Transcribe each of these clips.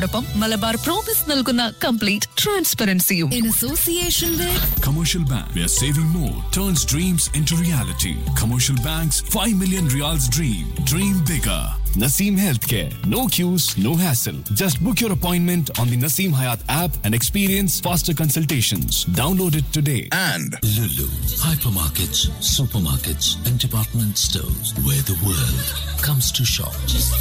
ഒപ്പം മലബാർ പ്രോമിസ് നൽകുന്ന കംപ്ലീറ്റ് ട്രാൻസ്പെറൻസിയും in association with Commercial Bank, where saving more turns dreams into reality. Commercial Bank's 5 million reals dream. Dream bigger. Naseem Healthcare. No queues, no hassle. Just book your appointment on the Naseem Hayat app and experience faster consultations. Download it today. and Lulu, hypermarkets, supermarkets, and department stores where the world comes to shop.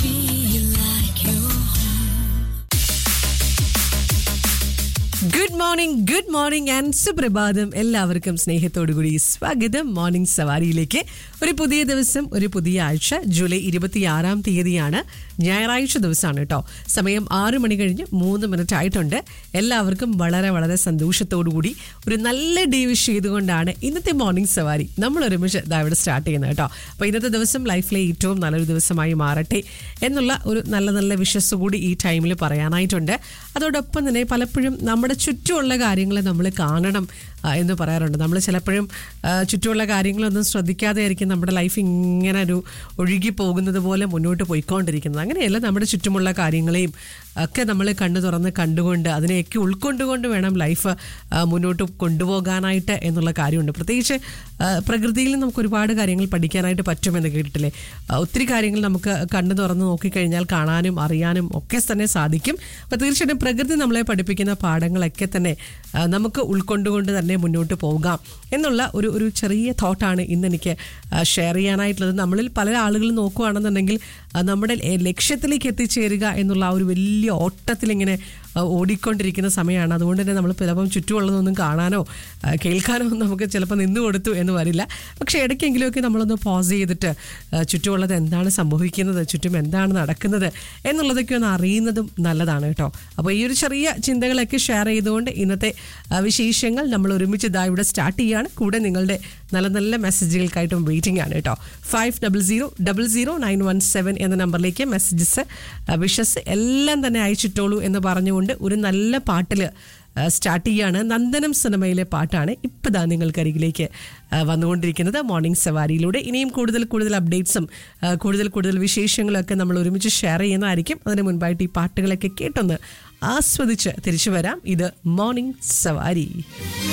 Good morning good morning and സുപ്രഭാതം എല്ലാവർക്കും സ്നേഹത്തോടുകൂടി സ്വാഗതം morning സവാരിയിലേക്ക് ഒരു പുതിയ ദിവസം ഒരു പുതിയ ആഴ്ച ജൂലൈ ഇരുപത്തിയാറാം തീയതിയാണ് ഞായറാഴ്ച ദിവസമാണ് കേട്ടോ സമയം ആറ് മണി കഴിഞ്ഞ് മൂന്ന് മിനിറ്റ് ആയിട്ടുണ്ട് എല്ലാവർക്കും വളരെ വളരെ സന്തോഷത്തോടുകൂടി ഒരു നല്ല ഡേ വിഷ് ചെയ്തുകൊണ്ടാണ് ഇന്നത്തെ മോർണിംഗ് സവാരി നമ്മൾ ഒരുമിച്ച് ഇതാ ഇവിടെ സ്റ്റാർട്ട് ചെയ്യുന്നത് കേട്ടോ അപ്പോൾ ഇന്നത്തെ ദിവസം ലൈഫിലെ ഏറ്റവും നല്ലൊരു ദിവസമായി മാറട്ടെ എന്നുള്ള ഒരു നല്ല നല്ല വിഷസ് കൂടി ഈ ടൈമിൽ പറയാനായിട്ടുണ്ട് അതോടൊപ്പം തന്നെ പലപ്പോഴും നമ്മുടെ ചുറ്റുമുള്ള കാര്യങ്ങൾ നമ്മൾ കാണണം ആ, എന്ന് പറയാറുണ്ട് നമ്മൾ ചിലപ്പോഴും ആ, ചുറ്റുമുള്ള കാര്യങ്ങളൊന്നും ശ്രദ്ധിക്കാതെ ആയിരിക്കും നമ്മുടെ ലൈഫ് ഇങ്ങനെ ഒരു ഒഴുകി പോകുന്നത് പോലെ മുന്നോട്ട് പോയിക്കൊണ്ടിരിക്കുന്നത് അങ്ങനെയല്ല നമ്മുടെ ചുറ്റുമുള്ള കാര്യങ്ങളെയും ഒക്കെ നമ്മൾ കണ്ണു തുറന്ന് കണ്ടുകൊണ്ട് അതിനെയൊക്കെ ഉൾക്കൊണ്ടുകൊണ്ട് വേണം ലൈഫ് ആ, മുന്നോട്ട് കൊണ്ടുപോകാനായിട്ട് എന്നുള്ള കാര്യമുണ്ട് പ്രത്യേകിച്ച് ആ, പ്രകൃതിയിൽ നമുക്ക് ഒരുപാട് കാര്യങ്ങൾ പഠിക്കാനായിട്ട് പറ്റുമെന്ന് കേട്ടിട്ടില്ലേ ആ, ഒത്തിരി കാര്യങ്ങൾ നമുക്ക് കണ്ണു തുറന്ന് നോക്കിക്കഴിഞ്ഞാൽ കാണാനും അറിയാനും ഒക്കെ തന്നെ സാധിക്കും അപ്പോൾ തീർച്ചയായിട്ടും പ്രകൃതി നമ്മളെ പഠിപ്പിക്കുന്ന പാഠങ്ങളൊക്കെ തന്നെ ആ, നമുക്ക് ഉൾക്കൊണ്ടുകൊണ്ട് തന്നെ മുന്നോട്ട് പോകാം എന്നുള്ള ഒരു ഒരു ചെറിയ തോട്ടാണ് ഇന്ന് എനിക്ക് ഷെയർ ചെയ്യാനായിട്ടുള്ളത് നമ്മളിൽ പല ആളുകളും നോക്കുകയാണെന്നുണ്ടെങ്കിൽ ആ, നമ്മുടെ ലെ- ലക്ഷ്യത്തിലേക്ക് എത്തിച്ചേരുക എന്നുള്ള ആ ഒരു വലിയ ഓട്ടത്തിലിങ്ങനെ ആ, ഓടിക്കൊണ്ടിരിക്കുന്ന സമയമാണ് അതുകൊണ്ട് തന്നെ നമ്മൾ ചിലപ്പം ചുറ്റുമുള്ളതൊന്നും കാണാനോ ആ, കേൾക്കാനോ ഒന്നും നമുക്ക് ചിലപ്പോൾ നിന്ന് കൊടുത്തു എന്ന് വരില്ല പക്ഷേ ഇടയ്ക്കെങ്കിലുമൊക്കെ നമ്മളൊന്ന് പോസ് ചെയ്തിട്ട് ആ, ചുറ്റുമുള്ളത് എന്താണ് സംഭവിക്കുന്നത് ചുറ്റും എന്താണ് നടക്കുന്നത് എന്നുള്ളതൊക്കെ ഒന്ന് അറിയുന്നതും നല്ലതാണ് കേട്ടോ അപ്പോൾ ഈ ഒരു ചെറിയ ചിന്തകളൊക്കെ ഷെയർ ചെയ്തുകൊണ്ട് ഇന്നത്തെ ആ, വിശേഷങ്ങൾ നമ്മൾ ഒരുമിച്ച് ഇതാ ഇവിടെ സ്റ്റാർട്ട് ചെയ്യാണ് കൂടെ നിങ്ങളുടെ നല്ല നല്ല മെസ്സേജുകൾക്കായിട്ടും വെയിറ്റിംഗ് ആണ് കേട്ടോ five double zero double zero nine one seven എന്ന നമ്പറിലേക്ക് മെസ്സേജസ് വിഷസ് എല്ലാം തന്നെ അയച്ചിട്ടോളൂ എന്ന് പറഞ്ഞുകൊണ്ട് ഒരു നല്ല പാട്ടിൽ സ്റ്റാർട്ട് ചെയ്യാണ് നന്ദനം സിനിമയിലെ പാട്ടാണ് ഇപ്പോൾ ദാ നിങ്ങൾക്കരികിലേക്ക് ആ, വന്നുകൊണ്ടിരിക്കുന്നത് മോർണിംഗ് സവാരിയിലൂടെ ഇനിയും കൂടുതൽ കൂടുതൽ അപ്ഡേറ്റ്സും ആ, കൂടുതൽ കൂടുതൽ വിശേഷങ്ങളൊക്കെ നമ്മൾ ഒരുമിച്ച് ഷെയർ ചെയ്യുന്നതായിരിക്കും അതിന് മുൻപായിട്ട് ഈ പാട്ടുകളൊക്കെ കേട്ടൊന്ന് ആസ്വദിച്ച് തിരിച്ചു വരാം ഇത് മോർണിംഗ് സവാരി